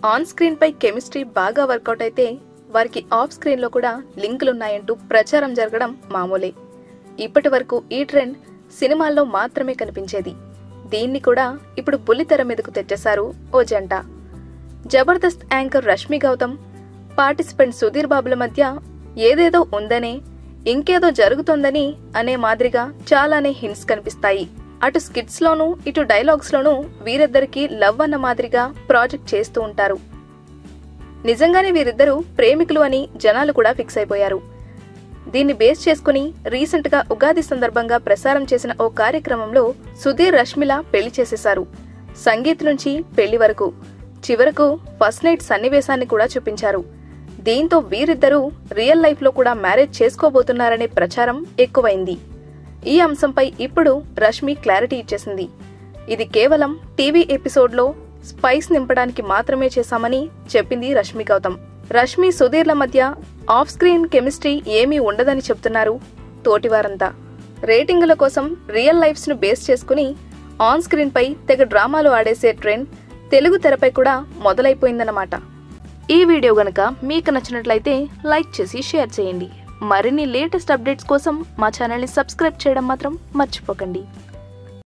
on screen పై chemistry బాగా work out అయితే వారికి ఆఫ్ స్క్రీన్ లో కూడా లింకులున్నాయంటూ ప్రచారం జరగడం మామూలే ఇప్పటి వరకు ఈ ట్రెండ్ సినిమాల్లో మాత్రమే కనిపించేది దీన్ని కూడా ఇప్పుడు బుల్లితెర మీదకు తెచ్చేశారు ఓ జంట జబర్దస్త్ యాంకర్ రష్మి గౌతమ్ పార్టిసిపెంట్ సుధీర్ బాబుల మధ్య ఏదేదో ఉందనే ఇంకేదో జరుగుతోందని అనే మాదిరిగా చాలానే హింట్స్ కనిపిస్తాయి అటు స్కిట్స్ లోనూ ఇటు డైలాగ్స్ లోనూ వీరిద్దరికి లవ్ అన్న మాదిరిగా ప్రాజెక్ట్ చేస్తూ ఉంటారు నిజంగానే వీరిద్దరూ ప్రేమికులు అని జనాలు కూడా ఫిక్స్ అయిపోయారు దీన్ని బేస్ చేసుకుని రీసెంట్ గా ఉగాది సందర్భంగా ప్రసారం చేసిన ఓ కార్యక్రమంలో సుధీర్ రష్మిల పెళ్లి చేసేశారు సంగీత్ నుంచి పెళ్లి వరకు చివరకు ఫస్ట్ నైట్ సన్నివేశాన్ని కూడా చూపించారు దీంతో వీరిద్దరూ రియల్ లైఫ్ లో కూడా మ్యారేజ్ చేసుకోబోతున్నారనే ప్రచారం ఎక్కువైంది ఈ అంశంపై ఇప్పుడు రష్మి క్లారిటీ ఇచ్చేసింది ఇది కేవలం టీవీ ఎపిసోడ్లో స్పైస్ నింపడానికి మాత్రమే చేశామని చెప్పింది రష్మి గౌతమ్ రష్మి సుధీర్ల మధ్య ఆఫ్ స్క్రీన్ కెమిస్ట్రీ ఏమీ ఉండదని చెప్తున్నారు తోటివారంతా రేటింగుల కోసం రియల్ లైఫ్స్ ను బేస్ చేసుకుని ఆన్ స్క్రీన్ పై తెగ డ్రామాలు ఆడేసే ట్రెండ్ తెలుగు తెరపై కూడా మొదలైపోయిందన్నమాట ఈ వీడియో గనక మీకు నచ్చినట్లయితే లైక్ చేసి షేర్ చేయండి మరిన్ని లేటెస్ట్ అప్డేట్స్ కోసం మా ఛానల్ని సబ్స్క్రైబ్ చేయడం మాత్రం మర్చిపోకండి